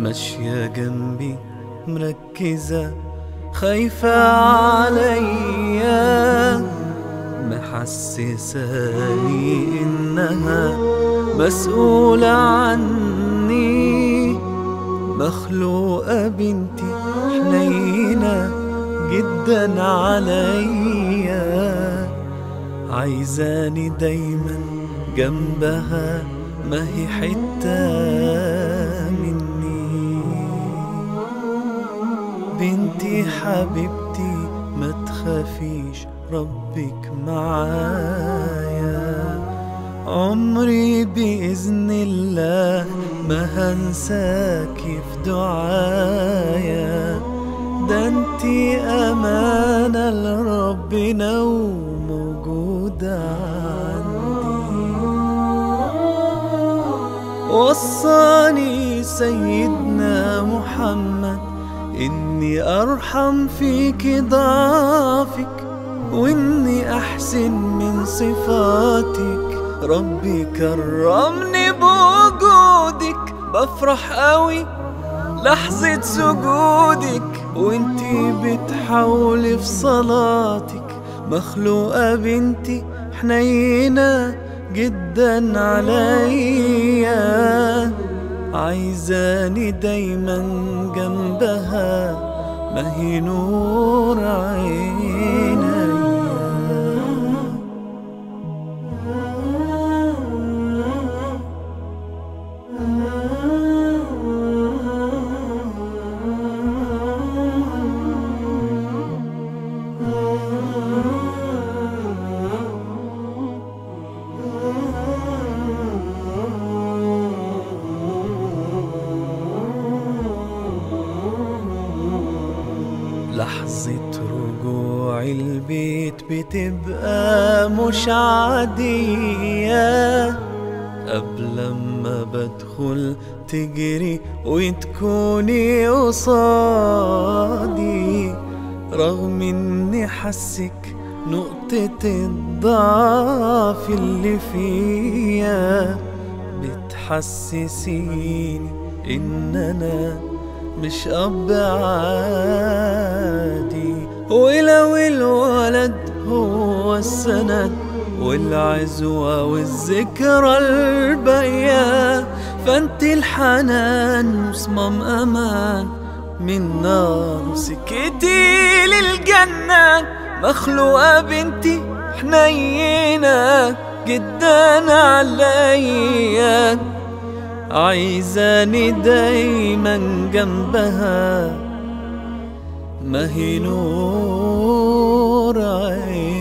ماشية جنبي مركزة خايفة عليا محسساني إنها مسؤولة عني مخلوقة بنتي حنينة جدا عليا عايزاني دايما جنبها ما هي حتة مني بنتي حبيبتي ما تخافيش ربك معايا عمري بإذن الله ما هنساكي في دعايا ده انتي أمانة لربنا وموجودة عندي وصاني سيدنا محمد إني أرحم فيك ضعفك وإني أحسن من صفاتك ربي كرمني بوجودك بفرح قوي لحظة سجودك وانتي بتحاولي في صلاتك مخلوقة بنتي حنينة جدا عليا عايزاني دايما جنبها ما هي نور عينيا لحظة رجوع البيت بتبقى مش عادية قبل ما بدخل تجري وتكوني قصادي رغم اني حسك نقطة الضعف اللي فيا بتحسسيني ان انا مش اب عادي ولو الولد هو السند والعزوة والذكرى الباقية فانت الحنان وصمام امان من نار سكتي للجنة مخلوقة بنتي حنينة جدا عليا عايزاني دايما جنبها ما هي نور عيني